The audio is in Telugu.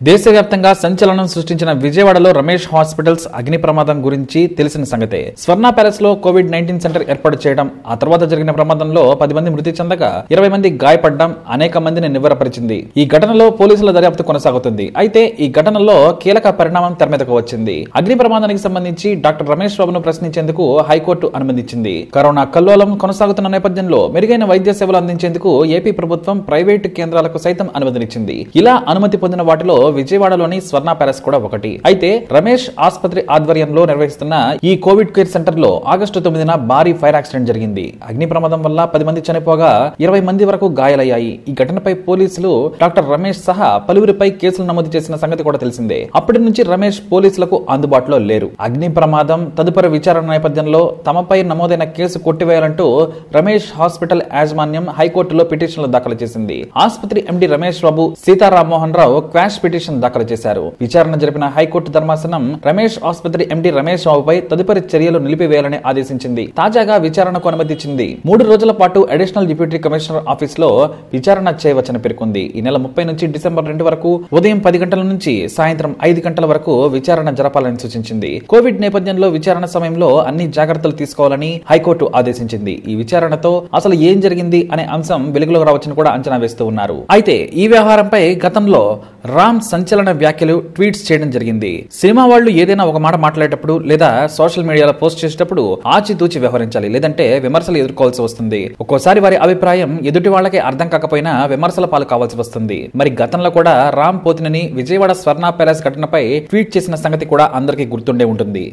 దేశవ్యాప్తంగా సంచలనం సృష్టించిన విజయవాడలో రమేష్ హాస్పిటల్స్ అగ్ని ప్రమాదం గురించి తెలిసిన సంగతే స్వర్ణ ప్యాలెస్ లో కోవిడ్ నైన్టీన్ సెంటర్ ఏర్పాటు చేయడం ఆ తర్వాత జరిగిన ప్రమాదంలో పది మంది మృతి చెందగా ఇరవై మంది గాయపడడం అనేక మందిని నివ్వరపరిచింది ఈ ఘటనలో పోలీసుల దర్యాప్తు కొనసాగుతుంది అయితే ఈ ఘటనలో కీలక పరిణామం తెర మీదకు వచ్చింది అగ్ని ప్రమాదానికి సంబంధించి డాక్టర్ రమేష్ బాబును ప్రశ్నించేందుకు హైకోర్టు అనుమతించింది కరోనా కల్లోలం కొనసాగుతున్న నేపథ్యంలో మెరుగైన వైద్య సేవలు అందించేందుకు ఏపీ ప్రభుత్వం ప్రైవేటు కేంద్రాలకు సైతం అనుమతినిచ్చింది ఇలా అనుమతి పొందిన వాటిలో విజయవాడలోని స్వర్ణ ప్యాలెస్ కూడా ఒకటి అయితే రమేష్ ఆసుపత్రి ఆధ్వర్యంలో నిర్వహిస్తున్న ఈ కోవిడ్ కేర్ సెంటర్ లో ఆగస్టు తొమ్మిదిన భారీ ఫైర్ యాక్సిడెంట్ జరిగింది అగ్ని ప్రమాదం వల్ల పది మంది చనిపోగా ఇరవై మంది వరకు గాయాలయ్యాయి ఈ ఘటనపై పోలీసులు డాక్టర్ రమేష్ సహా పలువురిపై కేసులు నమోదు చేసిన సంగతి కూడా తెలిసిందే అప్పటి నుంచి రమేష్ పోలీసులకు అందుబాటులో లేరు అగ్ని ప్రమాదం తదుపరి విచారణ నేపథ్యంలో తమపై నమోదైన కేసు కొట్టివేయాలంటూ రమేష్ హాస్పిటల్ యాజమాన్యం హైకోర్టులో పిటిషన్లు దాఖలు చేసింది ఆసుపత్రి MD Ramesh Babu Sitarammohan Rao quash petition దాఖలు చేశారు విచారణ జరిపిన హైకోర్టు ధర్మాసనం రమేష్ ఆసుపత్రి ఎండి రమేష్ బాబుపై తదుపరి చర్యలు నిలిపివేయాలని ఆదేశించింది తాజాగా విచారణకు అనుమతిచ్చింది మూడు రోజుల పాటు అడిషనల్ డిప్యూటీ కమిషనర్ ఆఫీస్ లో విచారణ చేయవచ్చని పేర్కొంది ఈ నెల ముప్పై నుంచి డిసెంబర్ రెండు వరకు ఉదయం పది గంటల నుంచి సాయంత్రం ఐదు గంటల వరకు విచారణ జరపాలని సూచించింది కోవిడ్ నేపథ్యంలో విచారణ సమయంలో అన్ని జాగ్రత్తలు తీసుకోవాలని హైకోర్టు ఆదేశించింది ఈ విచారణతో అసలు ఏం జరిగింది అనే అంశం వెలుగులోకి రావచ్చని కూడా అంచనా వేస్తూ ఉన్నారు అయితే ఈ వ్యవహారంపై గతంలో రామ్ సంచలన వ్యాఖ్యలు ట్వీట్స్ చేయడం జరిగింది సినిమా వాళ్ళు ఏదైనా ఒక మాట మాట్లాడేటప్పుడు లేదా సోషల్ మీడియాలో పోస్ట్ చేసేటప్పుడు ఆచితూచి వ్యవహరించాలి లేదంటే విమర్శలు ఎదుర్కోవాల్సి వస్తుంది ఒక్కోసారి వారి అభిప్రాయం ఎదుటి వాళ్ళకి అర్థం కాకపోయినా విమర్శల పాలు కావాల్సి వస్తుంది మరి గతంలో కూడా రామ్ పోతినని విజయవాడ స్వర్ణ ప్యాలెస్ ఘటనపై ట్వీట్ చేసిన సంగతి కూడా అందరికీ గుర్తుండే ఉంటుంది